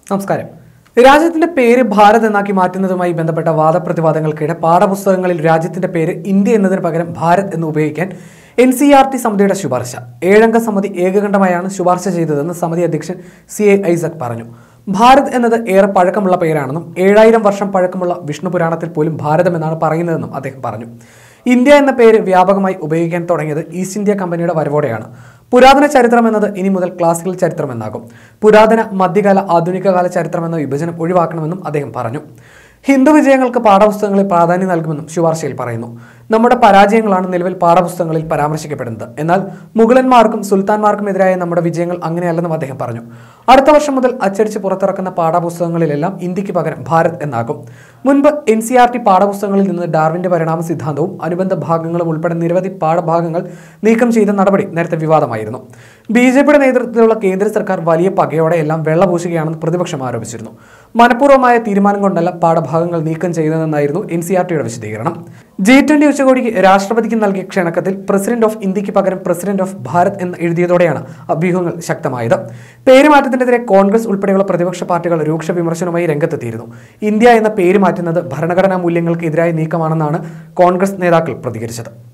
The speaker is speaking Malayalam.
നമസ്കാരം രാജ്യത്തിന്റെ പേര് ഭാരത് എന്നാക്കി മാറ്റുന്നതുമായി ബന്ധപ്പെട്ട വാദപ്രതിവാദങ്ങൾക്കിടെ പാഠപുസ്തകങ്ങളിൽ രാജ്യത്തിന്റെ പേര് ഇന്ത്യ എന്നതിന് പകരം ഭാരത് എന്ന് ഉപയോഗിക്കാൻ എൻ സി ആർ ടി സമിതിയുടെ ശുപാർശ ഏഴംഗ സമിതി ഏകകണ്ഠമായാണ് ശുപാർശ ചെയ്തതെന്ന് സമിതി അധ്യക്ഷൻ സി എ ഐസക് പറഞ്ഞു ഭാരത് എന്നത് ഏറെ പഴക്കമുള്ള പേരാണെന്നും ഏഴായിരം വർഷം പഴക്കമുള്ള വിഷ്ണു പുരാണത്തിൽ പോലും ഭാരതം എന്നാണ് പറയുന്നതെന്നും അദ്ദേഹം പറഞ്ഞു ഇന്ത്യ എന്ന പേര് വ്യാപകമായി ഉപയോഗിക്കാൻ തുടങ്ങിയത് ഈസ്റ്റ് ഇന്ത്യ കമ്പനിയുടെ വരവോടെയാണ് പുരാതന ചരിത്രം എന്നത് ഇനി മുതൽ ക്ലാസിക്കൽ ചരിത്രം എന്നാകും പുരാതന മധ്യകാല ആധുനികകാല ചരിത്രം എന്ന വിഭജനം ഒഴിവാക്കണമെന്നും അദ്ദേഹം പറഞ്ഞു ഹിന്ദു വിജയങ്ങൾക്ക് പാഠപുസ്തകങ്ങളിൽ പ്രാധാന്യം നൽകുമെന്നും ശുപാർശയിൽ പറയുന്നു നമ്മുടെ പരാജയങ്ങളാണ് നിലവിൽ പാഠപുസ്തകങ്ങളിൽ പരാമർശിക്കപ്പെടുന്നത് എന്നാൽ മുഗളന്മാർക്കും സുൽത്താൻമാർക്കും എതിരായ നമ്മുടെ വിജയങ്ങൾ അങ്ങനെയല്ലെന്നും അദ്ദേഹം പറഞ്ഞു അടുത്ത വർഷം മുതൽ അച്ചടിച്ച് പുറത്തിറക്കുന്ന പാഠപുസ്തകങ്ങളിലെല്ലാം ഇന്ത്യക്ക് പകരം ഭാരത് എന്നാകും മുൻപ് എൻ സി ആർ ടി പാഠപുസ്തകങ്ങളിൽ നിന്ന് ഡാർവിന്റെ പരിണാമ സിദ്ധാന്തവും അനുബന്ധ ഭാഗങ്ങളും ഉൾപ്പെടെ നിരവധി പാഠഭാഗങ്ങൾ നീക്കം ചെയ്ത നടപടി നേരത്തെ വിവാദമായിരുന്നു ബി ജെ പിയുടെ നേതൃത്വത്തിലുള്ള കേന്ദ്ര സർക്കാർ വലിയ പകയോടെ എല്ലാം വെള്ളപൂശുകയാണെന്ന് പ്രതിപക്ഷം ആരോപിച്ചിരുന്നു മനഃപൂർവ്വമായ തീരുമാനം കൊണ്ടല്ല പാഠഭാഗങ്ങൾ നീക്കം ചെയ്തതെന്നായിരുന്നു എൻ സി ആർ ടിയുടെ വിശദീകരണം ജി ട്വന്റി ഉച്ചകോടിക്ക് രാഷ്ട്രപതിക്ക് നൽകിയ ക്ഷണക്കത്തിൽ പ്രസിഡന്റ് ഓഫ് ഇന്ത്യക്ക് പകരം പ്രസിഡന്റ് ഓഫ് ഭാരത് എന്ന് എഴുതിയതോടെയാണ് അഭ്യൂഹങ്ങൾ ശക്തമായത് പേരുമാറ്റത്തിനെതിരെ കോൺഗ്രസ് ഉൾപ്പെടെയുള്ള പ്രതിപക്ഷ പാർട്ടികൾ രൂക്ഷ വിമർശനവുമായി രംഗത്തെത്തിയിരുന്നു ഇന്ത്യ എന്ന പേര് മാറ്റുന്നത് ഭരണഘടനാ മൂല്യങ്ങൾക്ക് എതിരായ നീക്കമാണെന്നാണ് കോൺഗ്രസ് നേതാക്കൾ പ്രതികരിച്ചത്